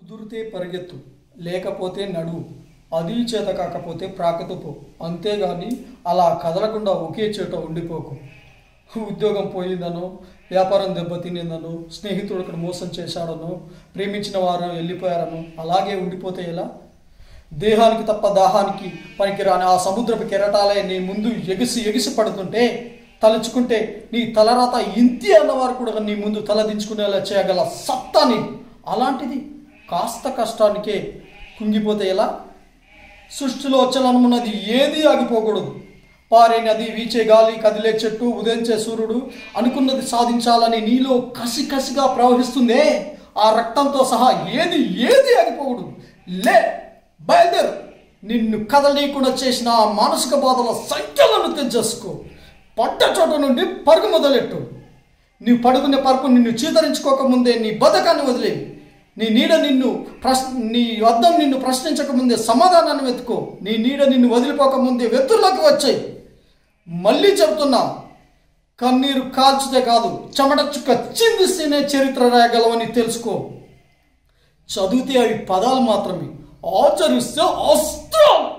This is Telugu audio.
కుదిరితే పరిగెత్తు లేకపోతే నడువు అది చేత కాకపోతే ప్రాకతుపో అంతేగాని అలా కదలకుండా ఒకే చోట ఉండిపోకు ఉద్యోగం పోయిందనో వ్యాపారం దెబ్బతినిందనో స్నేహితుడు ఒకడు మోసం చేశాడనో ప్రేమించిన వారు వెళ్ళిపోయారనో అలాగే ఉండిపోతే ఎలా దేహానికి తప్ప దాహానికి పనికిరాని ఆ సముద్రపు కెరటాలే నీ ముందు ఎగిసి ఎగిసి పడుతుంటే తలుచుకుంటే నీ తలరాత ఇంతి అన్నవారు కూడా నీ ముందు తలదించుకునేలా చేయగల సత్తాని అలాంటిది కాస్త కష్టానికే కుంగిపోతే ఎలా సృష్టిలో చలనమున్నది ఏది ఆగిపోకూడదు పారే నది వీచే గాలి కదిలే చెట్టు ఉదయించే సూర్యుడు అనుకున్నది సాధించాలని నీలో కసి కసిగా ప్రవహిస్తుందే ఆ రక్తంతో సహా ఏది ఏది ఆగిపోకూడదు లే బయలుదేరు నిన్ను కదలీకుండా చేసిన ఆ మానసిక బాధల సంఖ్యలను తెచ్చేసుకో పడ్డ చోట నుండి పరుగు మొదలెట్టు నీవు పడుకునే పరుపు నిన్ను చీతరించుకోకముందే నీ బతకాన్ని వదిలేయి నీ నీడ నిన్ను ప్రశ్న నీ అద్దం నిన్ను ప్రశ్నించకముందే సమాధానాన్ని వెతుకో నీ నీడ నిన్ను వదిలిపోకముందే వెతుల్లోకి వచ్చాయి మళ్ళీ చెప్తున్నా కన్నీరు కాల్చితే కాదు చెమట చుక్క చిందిస్తేనే చరిత్ర రాయగలవని తెలుసుకో చదివితే అవి పదాలు మాత్రమే ఆచరిస్తే అస్త్రం